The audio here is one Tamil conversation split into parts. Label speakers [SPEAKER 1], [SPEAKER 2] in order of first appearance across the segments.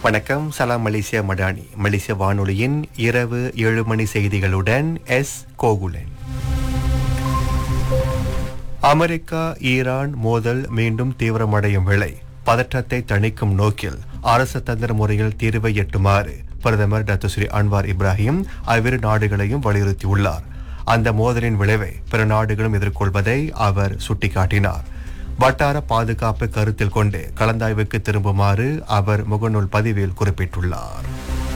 [SPEAKER 1] வணக்கம் சலாம் மலேசியா மடானி மலேசிய வானொலியின் இரவு ஏழு மணி செய்திகளுடன் எஸ் கோகுலன் அமெரிக்கா ஈரான் மோதல் மீண்டும் தீவிரமடையும் வேளை பதற்றத்தை தணிக்கும் நோக்கில் அரசு தந்திர முறையில் தீர்வை எட்டுமாறு பிரதமர் டாக்டர் ஸ்ரீ அன்வார் இப்ராஹிம் அவ்விரு நாடுகளையும் வலியுறுத்தியுள்ளார் அந்த மோதலின் விளைவை பிற நாடுகளும் எதிர்கொள்வதை அவர் சுட்டிக்காட்டினார் வட்டார பாதுகாப்பு கருத்தில் கொண்டு கலந்தாய்வுக்கு திரும்புமாறு அவர் முகநூல் பதிவில் குறிப்பிட்டுள்ளார்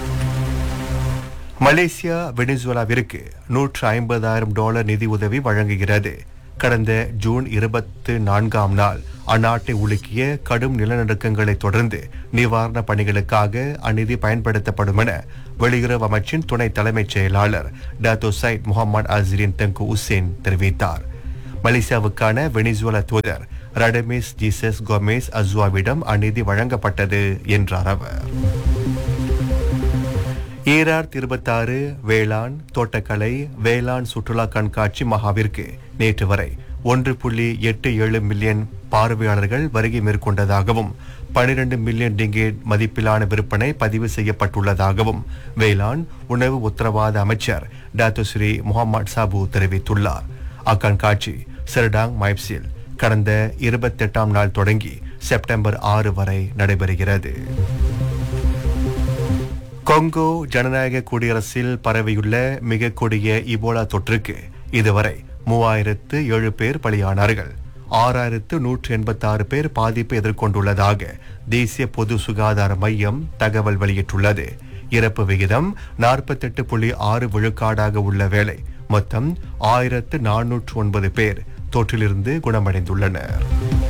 [SPEAKER 1] மலேசியா வெனிசுலாவிற்கு நூற்று ஐம்பதாயிரம் டாலர் நிதி உதவி வழங்குகிறது கடந்த ஜூன் இருபத்து நான்காம் நாள் அந்நாட்டை உலுக்கிய கடும் நிலநடுக்கங்களை தொடர்ந்து நிவாரண பணிகளுக்காக அந்நிதி பயன்படுத்தப்படும் என வெளியுறவு அமைச்சின் துணை தலைமைச் செயலாளர் டாத்தோ சைட் முகமது அஸ்ரின் தங்கு உசேன் தெரிவித்தார் மலேசியாவுக்கான வெனிசுவலா தூதர் ரடமிஸ் ஜீசஸ் கோமேஸ் அஸ்வாவிடம் அந்நிதி வழங்கப்பட்டது என்றார் அவர் ஈரார் இருபத்தாறு வேளாண் தோட்டக்கலை வேளாண் சுற்றுலா கண்காட்சி மகாவிற்கு நேற்று வரை ஒன்று புள்ளி எட்டு ஏழு மில்லியன் பார்வையாளர்கள் வருகை மேற்கொண்டதாகவும் பனிரெண்டு மில்லியன் டிங்கேட் மதிப்பிலான விற்பனை பதிவு செய்யப்பட்டுள்ளதாகவும் வேளாண் உணவு உத்தரவாத அமைச்சர் டாத்து ஸ்ரீ முகமது சாபு தெரிவித்துள்ளார் அக்கண்காட்சி செர்டாங் மைப்ஸில் கடந்த இருபத்தெட்டாம் நாள் தொடங்கி செப்டம்பர் ஆறு வரை நடைபெறுகிறது கொங்கோ ஜனநாயக குடியரசில் பரவியுள்ள மிக கொடிய இபோலா தொற்றுக்கு இதுவரை மூவாயிரத்து ஏழு பேர் பலியானார்கள் ஆறாயிரத்து நூற்று எண்பத்தாறு பேர் பாதிப்பு எதிர்கொண்டுள்ளதாக தேசிய பொது சுகாதார மையம் தகவல் வெளியிட்டுள்ளது இறப்பு விகிதம் நாற்பத்தெட்டு புள்ளி ஆறு விழுக்காடாக உள்ள வேளை மொத்தம் ஆயிரத்து நானூற்று ஒன்பது பேர் தொற்றிலிருந்து குணமடைந்துள்ளனர்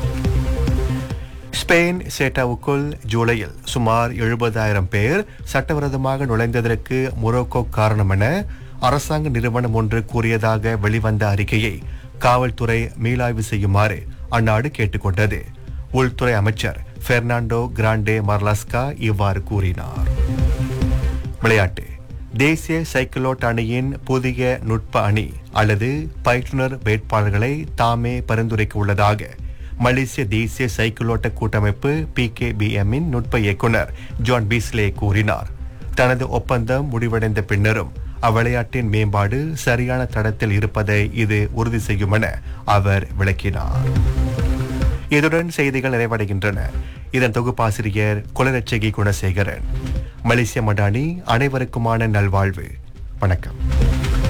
[SPEAKER 1] ஸ்பெயின் சேட்டாவுக்குள் ஜூலையில் சுமார் எழுபதாயிரம் பேர் சட்டவிரோதமாக நுழைந்ததற்கு மொரோக்கோ காரணம் என அரசாங்க நிறுவனம் ஒன்று கூறியதாக வெளிவந்த அறிக்கையை காவல்துறை மீளாய்வு செய்யுமாறு அந்நாடு கேட்டுக்கொண்டது உள்துறை அமைச்சர் பெர்னாண்டோ கிராண்டே மர்லாஸ்கா இவ்வாறு கூறினார் விளையாட்டு தேசிய சைக்கிளோட் அணியின் புதிய நுட்ப அணி அல்லது பயிற்றுனர் வேட்பாளர்களை தாமே பரிந்துரைக்க உள்ளதாக மலேசிய தேசிய சைக்கிளோட்ட கூட்டமைப்பு பி கே இன் நுட்ப இயக்குனர் ஜான் பீஸ்லே கூறினார் தனது ஒப்பந்தம் முடிவடைந்த பின்னரும் அவ்விளையாட்டின் மேம்பாடு சரியான தடத்தில் இருப்பதை இது உறுதி செய்யும் என அவர் விளக்கினார் இதுடன் செய்திகள் நிறைவடைகின்றன இதன் தொகுப்பாசிரியர் குலரட்சகி குணசேகரன் மலேசிய மடானி அனைவருக்குமான நல்வாழ்வு வணக்கம்